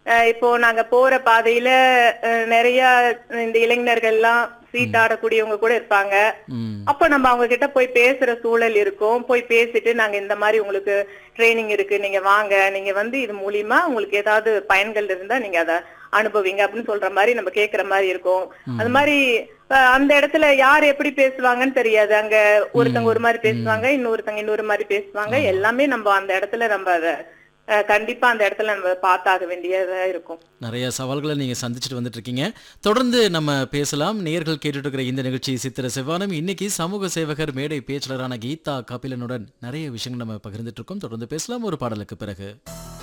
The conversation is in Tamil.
அஹ் இப்போ நாங்க போற பாதையில அஹ், நிறைய இந்த இளைஞர்கள்லாம் சீட்டாடக்கூடியவங்க கூட இருப்பாங்க ம் அப்ப நம்ம அவங்க கிட்ட போய் பேசுற சூழல் இருக்கும் போய் பேசிட்டு நாங்க இந்த மாதிரி உங்களுக்கு ட்ரைனிங் இருக்கு நீங்க வாங்க நீங்க வந்து இது மூலியமா உங்களுக்கு ஏதாவது பயன்கள் இருந்தா நீங்க அதை அனுபவிங்க அப்படின்னு சொல்ற மாதிரி நம்ம கேக்குற மாதிரி இருக்கும் அது மாதிரி அஹ், அந்த இடத்துல யார் எப்படி பேசுவாங்கன்னு தெரியாது அங்க ஒருத்தங்க ஒரு மாதிரி பேசுவாங்க இன்னொருத்தங்க இன்னொரு மாதிரி பேசுவாங்க எல்லாமே நம்ம அந்த இடத்துல நம்ம அதை அஹ், கண்டிப்பா அந்த இடத்துல நம்ம பார்த்தாக வேண்டியதா இருக்கும் நிறைய சவால்களை நீங்க சந்திச்சுட்டு வந்துட்டு இருக்கீங்க தொடர்ந்து நம்ம பேசலாம் நேர்கள் கேட்டுட்டு இருக்கிற இந்த நிகழ்ச்சி சித்திர செவ்வானம் இன்னைக்கு சமூக சேவகர் மேடை பேச்சாளரான கீதா கபிலனுடன் நிறைய விஷயங்கள் நம்ம பகிர்ந்துட்டு இருக்கோம் தொடர்ந்து பேசலாம் ஒரு பாடலுக்கு பிறகு